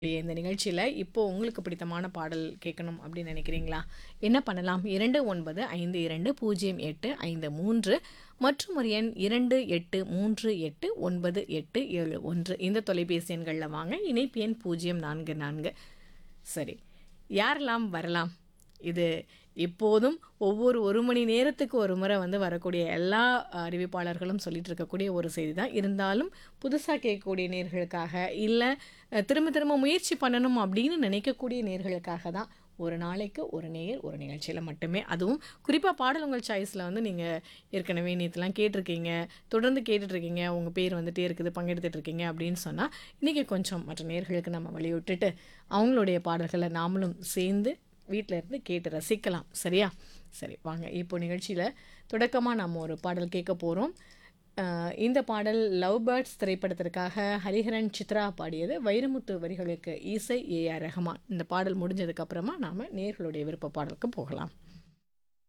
இந்த நிகழ்ச்சியில இப்போ உங்களுக்கு பிடித்தமான பாடல் கேட்கணும் அப்படின்னு நினைக்கிறீங்களா? என்ன பண்ணலாம்? 29520853 மற்றும் ஒரு எண் 28389871 இந்த தொலைபேசி எண்கள்ல வாங்க. இணைப்பு எண் 044 சரி. யாரெல்லாம் வரலாம்? இது எப்போதும் ஒவ்வொரு 1 மணி நேரத்துக்கு ஒரு முறை வந்து வரக்கூடிய எல்லா அறிவிப்பாளர்களும் சொல்லிட்டு இருக்கக்கூடிய ஒரு செய்தி தான். இருந்தாலும் புதுசா கேட்கக்கூடிய நேயர்களுக்காக, இல்ல அ திரும்ப திரும்ப முயற்சி பண்ணணும் அப்படின்னு நினைக்கக்கூடிய நேயர்களுக்காக தான் ஒரு நாளைக்கு ஒரு நேயர் ஒரு நிகழ்ச்சியில மட்டுமே. அதுவும் குறிப்பா பாடல் உங்கள் சாய்ஸ்ல வந்து நீங்க ஏற்கனவே நேத்துலாம் கேட்டிருக்கீங்க. தொடர்ந்து கேட்டுட்டு இருக்கீங்க. உங்க பேர் வந்துட்டே இருக்குது. பங்கெடுத்துட்டு இருக்கீங்க அப்படின்னு சொன்னா, இன்னைக்கு கொஞ்சம் மற்ற நேயர்களுக்கு நம்ம வழி விட்டுட்டு, அவங்களுடைய பாடல்கள நாமளும் சேர்ந்து வீட்ல இருந்து கேட்டு ரசிக்கலாம். சரியா? சரி வாங்க. இப்போ நிகழ்ச்சியில தொடக்கமா நம்ம ஒரு பாடல் கேட்க போறோம். அ இந்த பாடல் லவ் பேர்ட்ஸ் திரைப்படத்திற்காக ஹரிஹரன், சித்ரா பாடியது. வைரமுத்து வரிகளுக்கு இசை ஏ.ஆர். ரஹ்மான். இந்த பாடல் முடிஞ்சதுக்கு அப்புறமா நாம நேயர்களுடைய விருப்ப பாடலுக்கு போகலாம்.